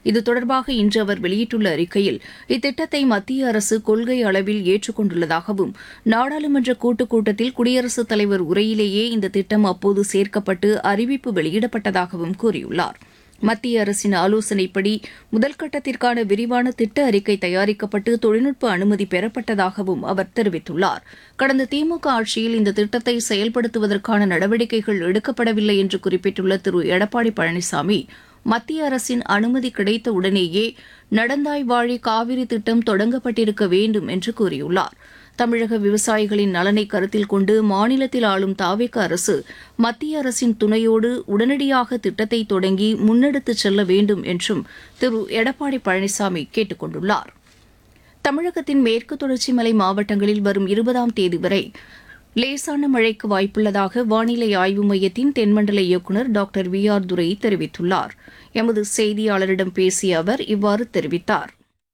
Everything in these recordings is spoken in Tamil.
இது தொடர்பாக இன்று அவர் வெளியிட்டுள்ள அறிக்கையில் இத்திட்டத்தை மத்திய அரசு கொள்கை அளவில் ஏற்றுக்கொண்டுள்ளதாகவும் நாடாளுமன்ற கூட்டுக் கூட்டத்தில் குடியரசுத் தலைவர் உரையிலேயே இந்த திட்டம் அப்போது சேர்க்கப்பட்டு அறிவிப்பு வெளியிடப்பட்டதாகவும் கூறியுள்ளார் மத்திய அரசின் ஆலோசனைப்படி முதல் கட்டத்திற்கான விரிவான திட்ட அறிக்கை தயாரிக்கப்பட்டு தொழில்நுட்ப அனுமதி பெறப்பட்டதாகவும் அவர் தெரிவித்துள்ளார் கடந்த திமுக ஆட்சியில் இந்த திட்டத்தை செயல்படுத்துவதற்கான நடவடிக்கைகள் எடுக்கப்படவில்லை என்று குறிப்பிட்டுள்ள திரு எடப்பாடி பழனிசாமி மத்திய அரசின் அனுமதி கிடைத்த உடனேயே நடந்தாய் வாழி காவிரி திட்டம் தொடங்கப்பட்டிருக்க வேண்டும் என்று கூறியுள்ளார் தமிழக விவசாயிகளின் நலனை கருத்தில் கொண்டு மாநிலத்தில் ஆளும் தாவேக அரசு மத்திய அரசின் துணையோடு உடனடியாக திட்டத்தை தொடங்கி முன்னெடுத்துச் செல்ல வேண்டும் என்றும் திரு எடப்பாடி பழனிசாமி கேட்டுக் கொண்டுள்ளார் தமிழகத்தின் மேற்கு தொடர்ச்சி மலை மாவட்டங்களில் வரும் இருபதாம் தேதி வரை லேசான மழைக்கு வாய்ப்புள்ளதாக வானிலை ஆய்வு மையத்தின் தென்மண்டல இயக்குநர் டாக்டர் வி ஆர் துரை தெரிவித்துள்ளார் எமது செய்தியாளரிடம் பேசிய அவர் இவ்வாறு தெரிவித்தார்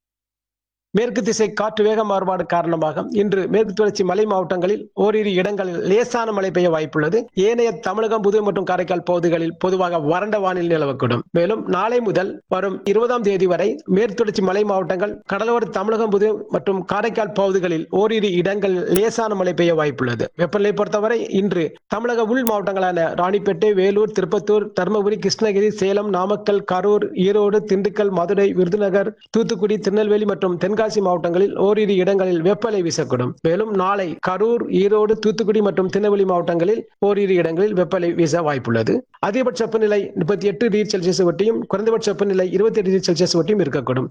மேற்கு திசை காற்று வேக மாறுபாடு காரணமாக இன்று மேற்கு தொடர்ச்சி மலை மாவட்டங்களில் ஓரிரு இடங்களில் லேசான மழை பெய்ய வாய்ப்புள்ளது ஏனைய தமிழகம் புதுவை மற்றும் காரைக்கால் பகுதிகளில் பொதுவாக வறண்ட வானிலை நிலவக்கூடும் மேலும் நாளை முதல் வரும் இருபதாம் தேதி வரை மேற்கு தொடர்ச்சி மலை மாவட்டங்கள் கடலோர தமிழகம் புதுவை மற்றும் காரைக்கால் பகுதிகளில் ஓரிரு இடங்களில் லேசான மழை பெய்ய வாய்ப்புள்ளது வெப்பநிலை பொறுத்தவரை இன்று தமிழக உள் மாவட்டங்களான ராணிப்பேட்டை வேலூர் திருப்பத்தூர் தருமபுரி கிருஷ்ணகிரி சேலம் நாமக்கல் கரூர் ஈரோடு திண்டுக்கல் மதுரை விருதுநகர் தூத்துக்குடி திருநெல்வேலி மற்றும் தென்காசி தென்காசி மாவட்டங்களில் ஓரிரு இடங்களில் வெப்பலை வீசக்கூடும் மேலும் நாளை கரூர் ஈரோடு தூத்துக்குடி மற்றும் திருநெல்வேலி மாவட்டங்களில் ஓரிரு இடங்களில் வெப்பலை வீச வாய்ப்புள்ளது அதிகபட்ச வெப்பநிலை முப்பத்தி எட்டு டிகிரி செல்சியஸ் ஒட்டியும் குறைந்தபட்ச வெப்பநிலை இருபத்தி எட்டு டிகிரி செல்சியஸ் ஒட்டியும் இருக்கக்கூடும்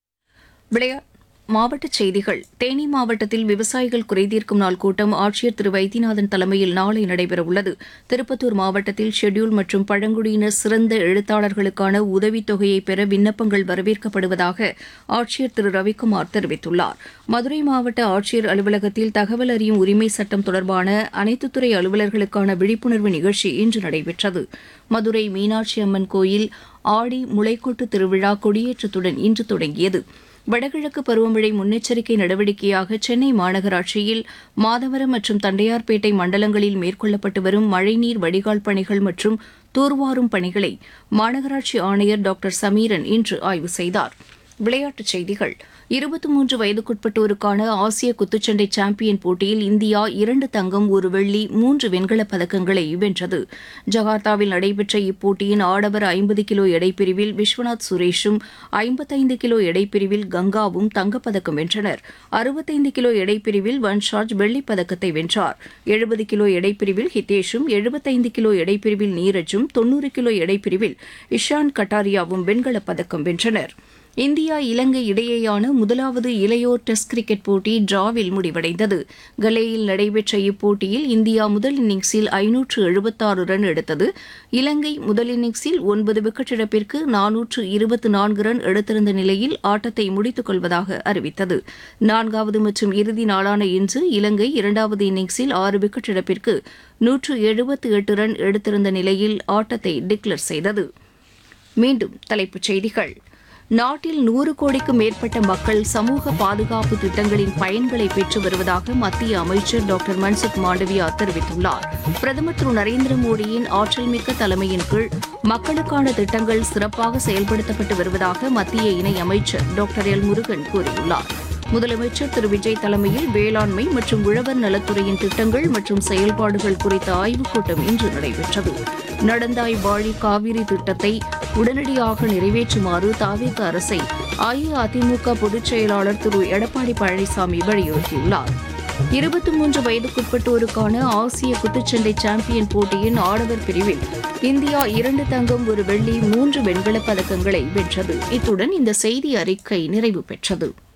விளையா மாவட்டச் செய்திகள் தேனி மாவட்டத்தில் விவசாயிகள் குறைதீர்க்கும் நாள் கூட்டம் ஆட்சியர் திரு வைத்தியநாதன் தலைமையில் நாளை நடைபெறவுள்ளது திருப்பத்தூர் மாவட்டத்தில் ஷெட்யூல் மற்றும் பழங்குடியினர் சிறந்த எழுத்தாளர்களுக்கான உதவித்தொகையை பெற விண்ணப்பங்கள் வரவேற்கப்படுவதாக ஆட்சியர் திரு ரவிக்குமார் தெரிவித்துள்ளார் மதுரை மாவட்ட ஆட்சியர் அலுவலகத்தில் தகவல் அறியும் உரிமை சட்டம் தொடர்பான அனைத்து துறை அலுவலர்களுக்கான விழிப்புணர்வு நிகழ்ச்சி இன்று நடைபெற்றது மதுரை மீனாட்சி அம்மன் கோயில் ஆடி முளைக்கொட்டு திருவிழா கொடியேற்றத்துடன் இன்று தொடங்கியது வடகிழக்கு பருவமழை முன்னெச்சரிக்கை நடவடிக்கையாக சென்னை மாநகராட்சியில் மாதவரம் மற்றும் தண்டையார்பேட்டை மண்டலங்களில் மேற்கொள்ளப்பட்டு வரும் மழைநீர் வடிகால் பணிகள் மற்றும் தூர்வாரும் பணிகளை மாநகராட்சி ஆணையர் டாக்டர் சமீரன் இன்று ஆய்வு செய்தார் விளையாட்டுச் செய்திகள் இருபத்தி மூன்று வயதுக்குட்பட்டோருக்கான ஆசிய குத்துச்சண்டை சாம்பியன் போட்டியில் இந்தியா இரண்டு தங்கம் ஒரு வெள்ளி மூன்று வெண்கலப் பதக்கங்களை வென்றது ஜகார்த்தாவில் நடைபெற்ற இப்போட்டியின் ஆடவர் ஐம்பது கிலோ எடைப்பிரிவில் விஸ்வநாத் சுரேஷும் ஐம்பத்தைந்து கிலோ எடைப்பிரிவில் கங்காவும் தங்கப்பதக்கம் வென்றனர் அறுபத்தைந்து கிலோ எடைப்பிரிவில் வன்ஷாஜ் வெள்ளிப் பதக்கத்தை வென்றார் எழுபது கிலோ எடைப்பிரிவில் ஹிதேஷும் எழுபத்தைந்து கிலோ எடைப்பிரிவில் நீரஜும் தொன்னூறு கிலோ எடைப்பிரிவில் இஷான் கட்டாரியாவும் வெண்கலப் பதக்கம் வென்றனர் இந்தியா இலங்கை இடையேயான முதலாவது இளையோர் டெஸ்ட் கிரிக்கெட் போட்டி டிராவில் முடிவடைந்தது கலேயில் நடைபெற்ற இப்போட்டியில் இந்தியா முதல் இன்னிங்ஸில் ஐநூற்று எழுபத்தாறு ரன் எடுத்தது இலங்கை முதல் இன்னிங்ஸில் ஒன்பது விக்கெட் இழப்பிற்கு நானூற்று இருபத்தி நான்கு ரன் எடுத்திருந்த நிலையில் ஆட்டத்தை முடித்துக் கொள்வதாக அறிவித்தது நான்காவது மற்றும் இறுதி நாளான இன்று இலங்கை இரண்டாவது இன்னிங்ஸில் ஆறு விக்கெட் இழப்பிற்கு நூற்று எழுபத்தி எட்டு ரன் எடுத்திருந்த நிலையில் ஆட்டத்தை டிக்ளேர் செய்தது மீண்டும் தலைப்புச் செய்திகள் நாட்டில் நூறு கோடிக்கும் மேற்பட்ட மக்கள் சமூக பாதுகாப்பு திட்டங்களின் பயன்களை பெற்று வருவதாக மத்திய அமைச்சர் டாக்டர் மன்சுக் மாண்டவியா தெரிவித்துள்ளார் பிரதமர் திரு நரேந்திர மோடியின் ஆற்றல் மிக்க தலைமையின் கீழ் மக்களுக்கான திட்டங்கள் சிறப்பாக செயல்படுத்தப்பட்டு வருவதாக மத்திய இணை அமைச்சர் டாக்டர் எல் முருகன் கூறியுள்ளார் முதலமைச்சர் திரு விஜய் தலைமையில் வேளாண்மை மற்றும் உழவர் நலத்துறையின் திட்டங்கள் மற்றும் செயல்பாடுகள் குறித்த ஆய்வுக் கூட்டம் இன்று நடைபெற்றது நடந்தாய் வாழி காவிரி திட்டத்தை உடனடியாக நிறைவேற்றுமாறு தாவேக அரசை அஇஅதிமுக பொதுச் செயலாளர் திரு எடப்பாடி பழனிசாமி வலியுறுத்தியுள்ளார் இருபத்தி மூன்று வயதுக்குட்பட்டோருக்கான ஆசிய குத்துச்சண்டை சாம்பியன் போட்டியின் ஆடவர் பிரிவில் இந்தியா இரண்டு தங்கம் ஒரு வெள்ளி மூன்று வெண்கலப் பதக்கங்களை வென்றது இத்துடன் இந்த செய்தி அறிக்கை நிறைவு பெற்றது